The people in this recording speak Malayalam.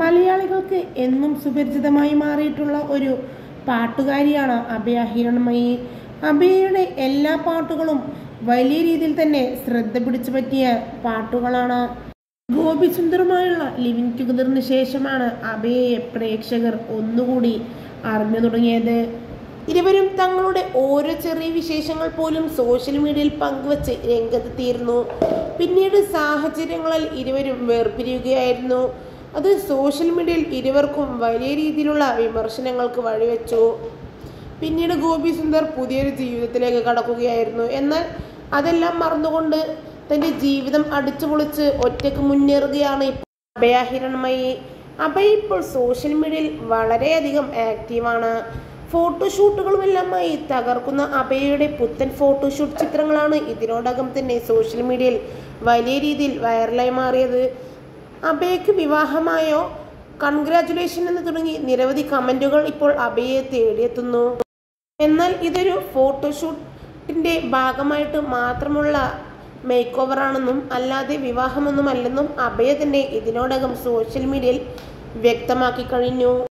മലയാളികൾക്ക് എന്നും സുപരിചിതമായി മാറിയിട്ടുള്ള ഒരു പാട്ടുകാരിയാണ് അഭയ ഹിരൺമയി അഭയയുടെ എല്ലാ പാട്ടുകളും വലിയ രീതിയിൽ തന്നെ ശ്രദ്ധ പിടിച്ചു പറ്റിയ പാട്ടുകളാണ് ഗോപിസുന്ദറുമായുള്ള ലിവിങ് ടുഗദറിന് ശേഷമാണ് അഭയയെ പ്രേക്ഷകർ ഒന്നുകൂടി അറിഞ്ഞു തുടങ്ങിയത് ഇരുവരും തങ്ങളുടെ ഓരോ ചെറിയ വിശേഷങ്ങൾ പോലും സോഷ്യൽ മീഡിയയിൽ പങ്കുവച്ച് രംഗത്തെത്തിയിരുന്നു പിന്നീട് സാഹചര്യങ്ങളിൽ ഇരുവരും വേർപിരിയുകയായിരുന്നു അത് സോഷ്യൽ മീഡിയയിൽ ഇരുവർക്കും വലിയ രീതിയിലുള്ള വിമർശനങ്ങൾക്ക് വഴിവെച്ചു പിന്നീട് ഗോപി സുന്ദർ പുതിയൊരു ജീവിതത്തിലേക്ക് കടക്കുകയായിരുന്നു എന്നാൽ അതെല്ലാം മറന്നുകൊണ്ട് തൻ്റെ ജീവിതം അടിച്ചുപൊളിച്ച് ഒറ്റയ്ക്ക് മുന്നേറുകയാണ് ഇപ്പോൾ അഭയ ഹിരൺമയി അഭയ ഇപ്പോൾ സോഷ്യൽ മീഡിയയിൽ വളരെയധികം ആക്റ്റീവാണ് ഫോട്ടോഷൂട്ടുകളുമെല്ലാമായി തകർക്കുന്ന അഭയയുടെ പുത്തൻ ഫോട്ടോഷൂട്ട് ചിത്രങ്ങളാണ് ഇതിനോടകം തന്നെ സോഷ്യൽ മീഡിയയിൽ വലിയ രീതിയിൽ വൈറലായി മാറിയത് അഭയക്ക് വിവാഹമായോ കൺഗ്രാറ്റുലേഷൻ എന്ന് തുടങ്ങി നിരവധി കമൻറ്റുകൾ ഇപ്പോൾ അഭയെ തേടിയെത്തുന്നു എന്നാൽ ഇതൊരു ഫോട്ടോഷൂട്ടിൻ്റെ ഭാഗമായിട്ട് മാത്രമുള്ള മേക്ക് ഓവറാണെന്നും അല്ലാതെ വിവാഹമൊന്നുമല്ലെന്നും അഭയ തന്നെ ഇതിനോടകം സോഷ്യൽ മീഡിയയിൽ വ്യക്തമാക്കി കഴിഞ്ഞു